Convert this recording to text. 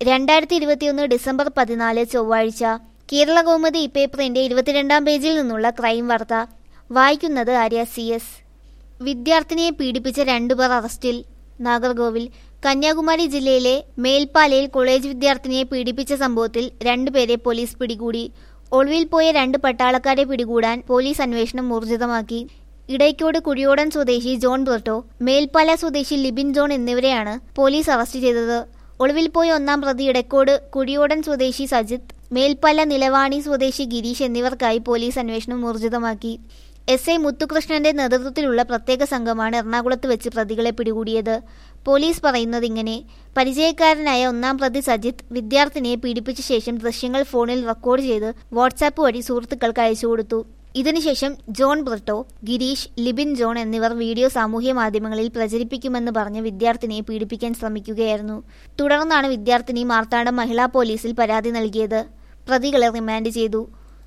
രണ്ടായിരത്തി ഇരുപത്തിയൊന്ന് ഡിസംബർ പതിനാല് ചൊവ്വാഴ്ച കേരള കൗമുദി ഇപ്പേപ്പറിന്റെ ഇരുപത്തിരണ്ടാം പേജിൽ നിന്നുള്ള ക്രൈം വാർത്ത വായിക്കുന്നത് ആര്യ സി എസ് വിദ്യാർത്ഥിനിയെ പീഡിപ്പിച്ച രണ്ടുപേർ അറസ്റ്റിൽ നാഗർകോവിൽ കന്യാകുമാരി ജില്ലയിലെ മേൽപ്പാലയിൽ കോളേജ് വിദ്യാർത്ഥിനിയെ പീഡിപ്പിച്ച സംഭവത്തിൽ രണ്ടുപേരെ പോലീസ് പിടികൂടി ഒളിവിൽ പോയ രണ്ട് പട്ടാളക്കാരെ പിടികൂടാൻ പോലീസ് അന്വേഷണം ഊർജിതമാക്കി ഇടയ്ക്കോട് കുഴിയോടൻ സ്വദേശി ജോൺ ബ്രട്ടോ മേൽപ്പാല സ്വദേശി ലിബിൻ ജോൺ എന്നിവരെയാണ് പോലീസ് അറസ്റ്റ് ചെയ്തത് ഒളിവിൽ പോയ ഒന്നാം പ്രതി ഇടയ്ക്കോട് കുഴിയോടൻ സ്വദേശി സജിത്ത് മേൽപ്പാല നിലവാണി സ്വദേശി ഗിരീഷ് എന്നിവർക്കായി പോലീസ് അന്വേഷണം ഊർജിതമാക്കി എസ് ഐ മുത്തുകൃഷ്ണന്റെ നേതൃത്വത്തിലുള്ള പ്രത്യേക സംഘമാണ് എറണാകുളത്ത് വെച്ച് പ്രതികളെ പിടികൂടിയത് പോലീസ് പറയുന്നത് ഇങ്ങനെ പരിചയക്കാരനായ ഒന്നാം പ്രതി സജിത്ത് വിദ്യാർത്ഥിനിയെ പീഡിപ്പിച്ച ശേഷം ദൃശ്യങ്ങൾ ഫോണിൽ റെക്കോർഡ് ചെയ്ത് വാട്സാപ്പ് വഴി സുഹൃത്തുക്കൾക്ക് അയച്ചു കൊടുത്തു ഇതിനുശേഷം ജോൺ ബ്രിട്ടോ ഗിരീഷ് ലിബിൻ ജോൺ എന്നിവർ വീഡിയോ സാമൂഹ്യ മാധ്യമങ്ങളിൽ പ്രചരിപ്പിക്കുമെന്ന് പറഞ്ഞ് വിദ്യാർത്ഥിനിയെ പീഡിപ്പിക്കാൻ ശ്രമിക്കുകയായിരുന്നു തുടർന്നാണ് വിദ്യാർത്ഥിനി മാർത്താണ്ഡം മഹിളാ പോലീസിൽ പരാതി നൽകിയത് പ്രതികളെ റിമാൻഡ് ചെയ്തു